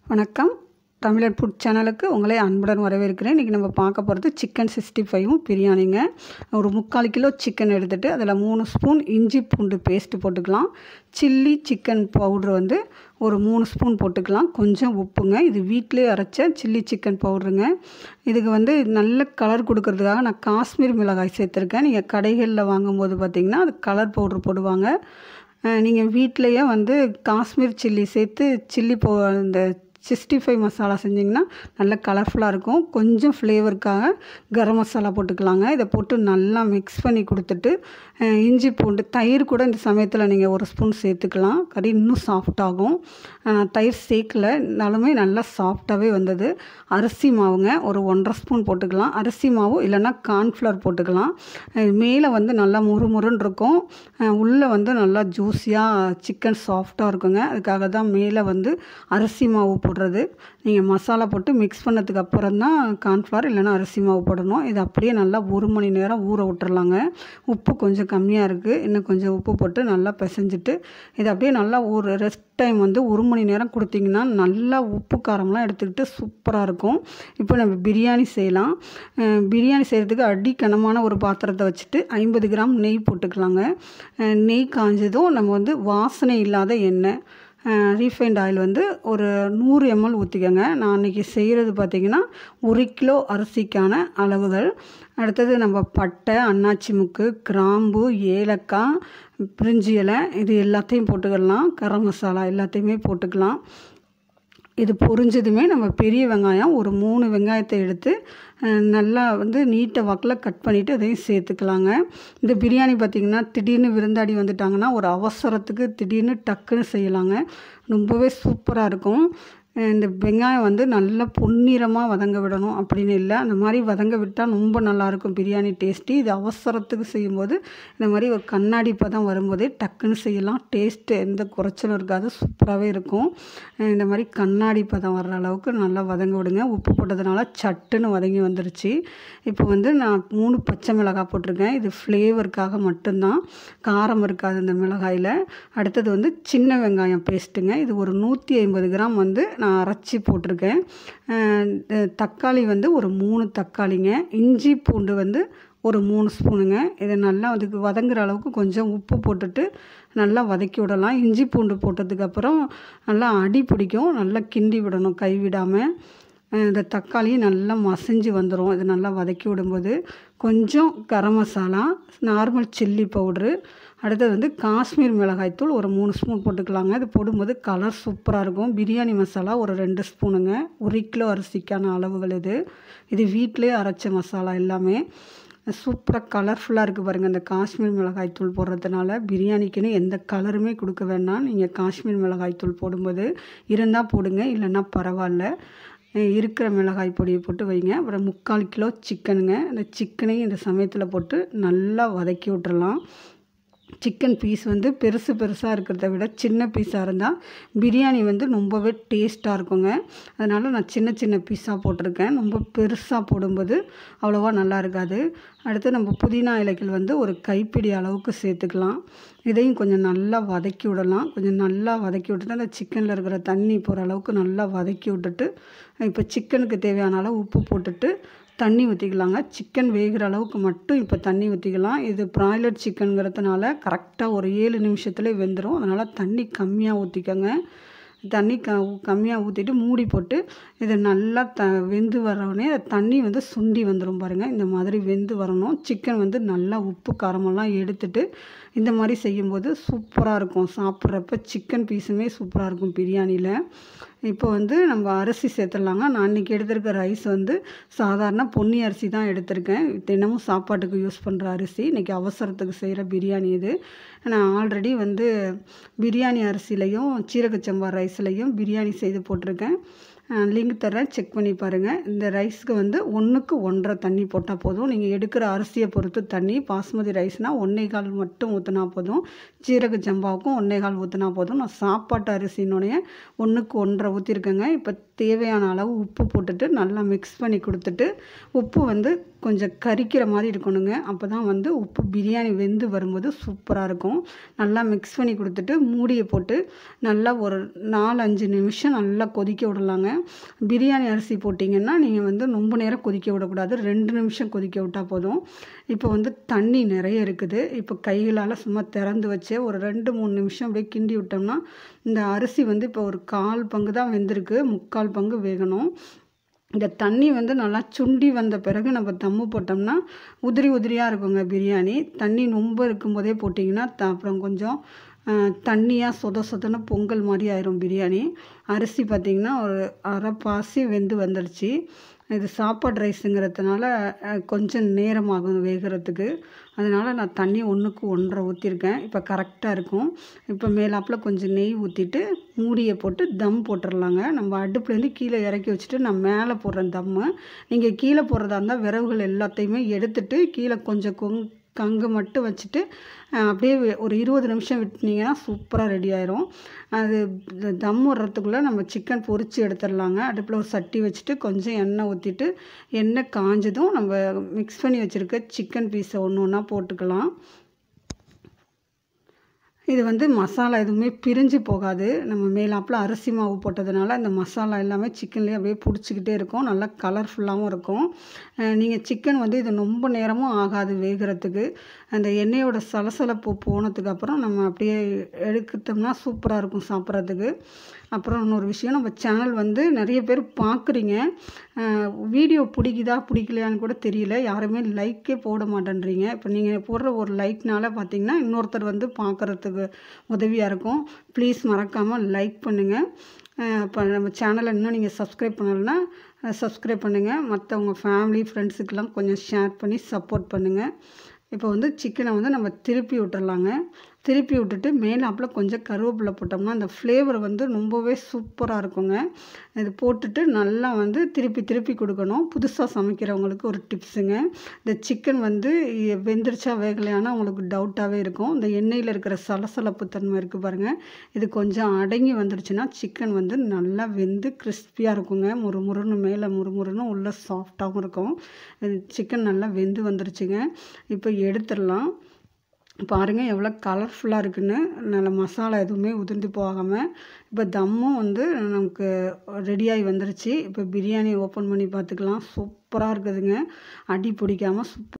வணக்கம் தமிழர் ஃபுட் சேனலுக்கு உங்களை அன்புடன் வரவேற்கிறேன் இன்றைக்கி நம்ம பார்க்க போகிறது சிக்கன் சிக்ஸ்டி ஃபைவும் பிரியாணிங்க ஒரு முக்கால் கிலோ சிக்கன் எடுத்துகிட்டு அதில் மூணு ஸ்பூன் இஞ்சி பூண்டு பேஸ்ட்டு போட்டுக்கலாம் சில்லி சிக்கன் பவுட்ரு வந்து ஒரு மூணு ஸ்பூன் போட்டுக்கலாம் கொஞ்சம் உப்புங்க இது வீட்டிலே அரைச்ச சில்லி சிக்கன் பவுட்ருங்க இதுக்கு வந்து நல்ல கலர் கொடுக்கறதுக்காக நான் காஷ்மீர் மிளகாய் சேர்த்துருக்கேன் நீங்கள் கடைகளில் வாங்கும்போது பார்த்திங்கன்னா அது கலர் பவுட்ரு போடுவாங்க நீங்கள் வீட்டிலையே வந்து காஷ்மீர் சில்லி சேர்த்து சில்லி போ இந்த சிக்ஸ்டி ஃபைவ் மசாலா செஞ்சிங்கன்னா நல்ல கலர்ஃபுல்லாக இருக்கும் கொஞ்சம் ஃப்ளேவருக்காக கரம் மசாலா போட்டுக்கலாங்க இதை போட்டு நல்லா மிக்ஸ் பண்ணி கொடுத்துட்டு அஹ், இஞ்சி பூண்டு தயிர் கூட இந்த சமயத்தில் நீங்கள் ஒரு ஸ்பூன் சேர்த்துக்கலாம் கறி இன்னும் சாஃப்டாகும் தயிர் சேர்க்கல இருந்தாலுமே நல்லா சாஃப்டாகவே வந்தது அரிசி மாவுங்க ஒரு ஒன்றரை ஸ்பூன் போட்டுக்கலாம் அரிசி மாவு இல்லைன்னா கார்ன்ஃப்ளவர் போட்டுக்கலாம் அஹ், மேலே வந்து நல்லா முறுமுறுன்னு இருக்கும் அஹ், உள்ளே வந்து நல்லா ஜூஸியாக சிக்கன் சாஃப்டாக இருக்குங்க அதுக்காக தான் மேலே வந்து அரிசி மாவு போடுறது நீங்கள் மசாலா போட்டு மிக்ஸ் பண்ணதுக்கு அப்புறம் தான் கார்ன்ஃப்ளவர் இல்லைன்னா அரிசி மாவு போடணும் இது அப்படியே நல்லா ஒரு மணி நேரம் ஊற விட்டுறலாங்க உப்பு கொஞ்சம் கம்மியாக இருக்குது இன்னும் கொஞ்சம் உப்பு போட்டு நல்லா பிசைஞ்சிட்டு இது அப்படியே நல்லா ஒரு ரெஸ்ட் டைம் வந்து ஒரு மணி நேரம் கொடுத்தீங்கன்னா நல்லா உப்பு காரம்லாம் எடுத்துக்கிட்டு சூப்பராக இருக்கும் இப்போ நம்ம பிரியாணி செய்யலாம் அஹ் பிரியாணி செய்கிறதுக்கு அடி கனமான ஒரு பாத்திரத்தை வச்சுட்டு ஐம்பது கிராம் நெய் போட்டுக்கலாங்க அஹ் நெய் காஞ்சதும் நம்ம வந்து வாசனை இல்லாத எண்ணெய் ரீஃபைண்ட் ஆயில் வந்து ஒரு நூறு எம்எல் ஊற்றிக்கோங்க நான் அன்றைக்கி செய்கிறது பார்த்திங்கன்னா ஒரு கிலோ அரிசிக்கான அளவுகள் அடுத்தது நம்ம பட்டை அன்னாச்சி முக்கு கிராம்பு ஏலக்காய் பிரிஞ்சி இலை இது எல்லாத்தையும் போட்டுக்கலாம் கரம் மசாலா எல்லாத்தையுமே போட்டுக்கலாம் இது பொரிஞ்சதுமே நம்ம பெரிய வெங்காயம் ஒரு மூணு வெங்காயத்தை எடுத்து அஹ், நல்லா வந்து நீட்டை வாக்கில் கட் பண்ணிவிட்டு அதையும் சேர்த்துக்கலாங்க இந்த பிரியாணி பார்த்திங்கன்னா திடீர்னு விருந்தாடி வந்துட்டாங்கன்னா ஒரு அவசரத்துக்கு திடீர்னு டக்குன்னு செய்யலாங்க ரொம்பவே சூப்பராக இருக்கும் அஹ், இந்த வெங்காயம் வந்து நல்லா பொன்னிறமாக வதங்க விடணும் அப்படின்னு இல்லை அந்த மாதிரி வதங்க விட்டால் ரொம்ப நல்லாயிருக்கும் பிரியாணி டேஸ்ட்டி இது அவசரத்துக்கு செய்யும்போது இந்த மாதிரி ஒரு கண்ணாடி பதம் வரும்போதே டக்குன்னு செய்யலாம் டேஸ்ட்டு எந்த குறைச்சலும் இருக்காது சூப்பராகவே இருக்கும் அஹ் இந்த மாதிரி கண்ணாடி பதம் வர்ற அளவுக்கு நல்லா வதங்க விடுங்க உப்பு போட்டதுனால சட்டுன்னு வதங்கி வந்துருச்சு இப்போ வந்து நான் மூணு பச்சை மிளகாய் போட்டிருக்கேன் இது ஃப்ளேவருக்காக மட்டும்தான் காரம் இருக்காது இந்த மிளகாயில் அடுத்தது வந்து சின்ன வெங்காயம் பேஸ்ட்டுங்க இது ஒரு நூற்றி ஐம்பது கிராம் வந்து நான் அரைச்சி போட்டிருக்கேன் அஹ் இந்த தக்காளி வந்து ஒரு மூணு தக்காளிங்க இஞ்சி பூண்டு வந்து ஒரு மூணு ஸ்பூனுங்க இதை நல்லா அதுக்கு வதங்குற அளவுக்கு கொஞ்சம் உப்பு போட்டுட்டு நல்லா வதக்கி விடலாம் இஞ்சி பூண்டு போட்டதுக்கப்புறம் நல்லா அடி பிடிக்கும் நல்லா கிண்டி விடணும் கை விடாமல் இந்த தக்காளி நல்லா மசிஞ்சு வந்துடும் இது நல்லா வதக்கி விடும்போது கொஞ்சம் garam masala normal chilli powder அடுத்தது வந்து காஷ்மீர் மிளகாய்த்தூள் ஒரு மூணு ஸ்பூன் போட்டுக்கலாங்க இது போடும்போது கலர் சூப்பராக இருக்கும் பிரியாணி மசாலா ஒரு ரெண்டு ஸ்பூனுங்க ஒரு கிலோ அரிசிக்கான அளவுகள் இது இது வீட்டிலே அரைச்ச மசாலா எல்லாமே சூப்பராக கலர்ஃபுல்லாக இருக்குது பாருங்கள் இந்த காஷ்மீர் மிளகாய் தூள் போடுறதுனால பிரியாணிக்குன்னு எந்த கலருமே கொடுக்க வேண்டாம் நீங்கள் காஷ்மீர் மிளகாய் தூள் போடும்போது இருந்தால் போடுங்க இல்லைன்னா பரவாயில்ல அஹ் இருக்கிற மிளகாய் பொடியை போட்டு வைங்க அப்புறம் முக்கால் கிலோ சிக்கனுங்க அந்த சிக்கனையும் இந்த சமயத்தில் போட்டு நல்லா வதக்கி விட்டுறலாம் சிக்கன் பீஸ் வந்து பெருசு பெருசாக இருக்கிறத விட சின்ன பீஸாக இருந்தால் பிரியாணி வந்து ரொம்பவே டேஸ்ட்டாக இருக்குங்க அதனால் நான் சின்ன சின்ன பீஸாக போட்டிருக்கேன் ரொம்ப பெருசாக போடும்போது அவ்வளோவா நல்லா இருக்காது அடுத்து நம்ம புதினா இலைகள் வந்து ஒரு கைப்பிடி அளவுக்கு சேர்த்துக்கலாம் இதையும் கொஞ்சம் நல்லா வதக்கி விடலாம் கொஞ்சம் நல்லா வதக்கி விட்டுட்டு அந்த சிக்கனில் இருக்கிற தண்ணி போகிற அளவுக்கு நல்லா வதக்கி விட்டுட்டு இப்போ சிக்கனுக்கு தேவையான அளவு உப்பு போட்டுட்டு தண்ணி ஊற்றிக்கலாங்க சிக்கன் வேகிற அளவுக்கு மட்டும் இப்போ தண்ணி ஊற்றிக்கலாம் இது ப்ராய்லர் சிக்கனுங்கிறதுனால கரெக்டாக ஒரு ஏழு நிமிஷத்துல வெந்துடும் அதனால் தண்ணி கம்மியாக ஊற்றிக்கோங்க தண்ணி க கம்மியாக ஊற்றிட்டு மூடி போட்டு இதை நல்லா த வெந்து வரவுடனே தண்ணி வந்து சுண்டி வந்துடும் பாருங்கள் இந்த மாதிரி வெந்து வரணும் சிக்கன் வந்து நல்லா உப்பு காரமெல்லாம் எடுத்துட்டு இந்த மாதிரி செய்யும்போது சூப்பராக இருக்கும் சாப்பிட்றப்ப சிக்கன் பீஸுமே சூப்பராக இருக்கும் பிரியாணியில் இப்போ வந்து நம்ம அரிசி சேர்த்துடலாங்க நான் இன்றைக்கி எடுத்திருக்க ரைஸ் வந்து சாதாரண பொன்னி அரிசி தான் எடுத்திருக்கேன் தினமும் சாப்பாட்டுக்கு யூஸ் பண்ணுற அரிசி இன்றைக்கி அவசரத்துக்கு செய்கிற பிரியாணி இது நான் ஆல்ரெடி வந்து பிரியாணி அரிசிலையும் சீரகச்சம்பா ரைஸ்லையும் பிரியாணி செய்து போட்டிருக்கேன் லிங்க் தரேன் செக் பண்ணி பாருங்கள் இந்த ரைஸ்க்கு வந்து ஒன்றுக்கு ஒன்றரை தண்ணி போட்டால் போதும் நீங்கள் எடுக்கிற அரிசியை பொறுத்து தண்ணி பாஸ்மதி ரைஸ்னால் ஒன்றே கால் மட்டும் ஊற்றினா போதும் சீரக சம்பாவுக்கும் ஒன்றே கால் ஊற்றினா போதும் நான் சாப்பாட்டு அரிசினுடைய ஒன்றுக்கு ஒன்றரை ஊற்றிருக்கேங்க இப்போ தேவையான அளவு உப்பு போட்டுட்டு நல்லா மிக்ஸ் பண்ணி கொடுத்துட்டு உப்பு வந்து கொஞ்சம் கரிக்கிற மாதிரி இருக்கணுங்க அப்போ தான் வந்து உப்பு பிரியாணி வெந்து வரும்போது சூப்பராக இருக்கும் நல்லா மிக்ஸ் பண்ணி கொடுத்துட்டு மூடியை போட்டு நல்லா ஒரு நாலு அஞ்சு நிமிஷம் நல்லா கொதிக்க விடலாங்க பிரியாணி அரிசி போட்டிங்கன்னா நீங்கள் வந்து ரொம்ப நேரம் கொதிக்க விடக்கூடாது ரெண்டு நிமிஷம் கொதிக்க விட்டால் போதும் இப்போ வந்து தண்ணி நிறைய இருக்குது இப்போ கைகளால் சும்மா திறந்து வச்சு ஒரு ரெண்டு மூணு நிமிஷம் அப்படியே கிண்டி விட்டோம்னா இந்த அரிசி வந்து இப்போ ஒரு கால் பங்கு தான் வெந்திருக்கு முக்கால் பங்கு வேகணும் இந்த தண்ணி வந்து நல்லா சுண்டி வந்த பிறகு நம்ம தம்மு போட்டோம்னா உதிரி உதிரியாக இருக்குங்க பிரியாணி தண்ணி ரொம்ப இருக்கும்போதே போட்டிங்கன்னா த அப்புறம் கொஞ்சம் தண்ணியாக சொத சொதன்னு பொங்கல் மாதிரி ஆயிரும் பிரியாணி அரிசி பார்த்திங்கன்னா ஒரு அரை பாசி வெந்து வந்துடுச்சு இது சாப்பாடு ரைஸுங்கிறதுனால கொஞ்சம் நேரமாகும் வேகிறதுக்கு அதனால் நான் தண்ணி ஒன்றுக்கு ஒன்றரை ஊற்றிருக்கேன் இப்போ கரெக்டாக இருக்கும் இப்போ மேலாப்பில் கொஞ்சம் நெய் ஊற்றிட்டு மூடியை போட்டு தம் போட்டுடலாங்க நம்ம அடுப்புலேருந்து கீழே இறக்கி வச்சுட்டு நான் மேலே போடுறேன் தம்மு நீங்கள் கீழே போடுறதா இருந்தால் விறகுகள் எல்லாத்தையுமே எடுத்துட்டு கீழே கொஞ்சம் கொங் கங்கு மட்டும் வச்சுட்டு அப்படியே ஒரு இருபது நிமிஷம் விட்டுனீங்கன்னா சூப்பராக ரெடி ஆயிரும் அது தம் விடுறதுக்குள்ளே நம்ம சிக்கன் பொரித்து எடுத்துடலாங்க அடுப்பில் ஒரு சட்டி வச்சுட்டு கொஞ்சம் எண்ணெய் ஊற்றிட்டு எண்ணெய் காஞ்சதும் நம்ம மிக்ஸ் பண்ணி வச்சுருக்க சிக்கன் பீஸை ஒன்று ஒன்றா போட்டுக்கலாம் இது வந்து மசாலா எதுவுமே பிரிஞ்சு போகாது நம்ம மேலாப்பில் அரிசி மாவு போட்டதுனால அந்த மசாலா எல்லாமே சிக்கன்லேயே அப்படியே பிடிச்சிக்கிட்டே இருக்கும் நல்லா கலர்ஃபுல்லாகவும் இருக்கும் நீங்கள் சிக்கன் வந்து இது ரொம்ப நேரமும் ஆகாது வேகிறதுக்கு அந்த எண்ணெயோட சலசலப்பு போனதுக்கப்புறம் நம்ம அப்படியே எடுக்கிட்டோம்னா சூப்பராக இருக்கும் சாப்பிட்றதுக்கு அப்புறம் இன்னொரு விஷயம் நம்ம சேனல் வந்து நிறைய பேர் பார்க்குறீங்க வீடியோ பிடிக்குதா பிடிக்கலையான்னு கூட தெரியல யாருமே லைக்கே போட மாட்டேன்றீங்க இப்போ நீங்கள் போடுற ஒரு லைக்னால பார்த்தீங்கன்னா இன்னொருத்தர் வந்து பார்க்குறதுக்கு உதவியாக இருக்கும் ப்ளீஸ் மறக்காமல் லைக் பண்ணுங்கள் இப்போ நம்ம சேனலை இன்னும் நீங்கள் சப்ஸ்கிரைப் பண்ணலைன்னா சப்ஸ்கிரைப் பண்ணுங்கள் மற்றவங்க ஃபேமிலி ஃப்ரெண்ட்ஸுக்கெல்லாம் கொஞ்சம் ஷேர் பண்ணி சப்போர்ட் பண்ணுங்கள் இப்போ வந்து சிக்கனை வந்து நம்ம திருப்பி விட்டுறலாங்க திருப்பி விட்டுட்டு மேலாப்பில் கொஞ்சம் கருவேப்பிலை போட்டோம்னா அந்த ஃப்ளேவர் வந்து ரொம்பவே சூப்பராக இருக்குங்க இது போட்டுட்டு நல்லா வந்து திருப்பி திருப்பி கொடுக்கணும் புதுசாக சமைக்கிறவங்களுக்கு ஒரு டிப்ஸுங்க இந்த சிக்கன் வந்து வெந்துருச்சா வேகலையானா உங்களுக்கு டவுட்டாகவே இருக்கும் இந்த எண்ணெயில் இருக்கிற சலசலப்பு தன்மை இருக்குது பாருங்கள் இது கொஞ்சம் அடங்கி வந்துருச்சுன்னா சிக்கன் வந்து நல்லா வெந்து கிறிஸ்பியாக இருக்குங்க முறு முறுன்னு மேலே முறுமுறுன்னு உள்ளே சாஃப்டாகவும் இருக்கும் சிக்கன் நல்லா வெந்து வந்துருச்சுங்க இப்போ எடுத்துடலாம் பாருங்கள் எவ்வளோ கலர்ஃபுல்லாக இருக்குன்னு நல்ல மசாலா எதுவுமே உதிர்ந்து போகாமல் இப்போ தம்மும் வந்து நமக்கு ரெடியாகி வந்துருச்சு இப்போ பிரியாணி ஓப்பன் பண்ணி பார்த்துக்கலாம் சூப்பராக இருக்குதுங்க அடி பிடிக்காமல் சூப்பர்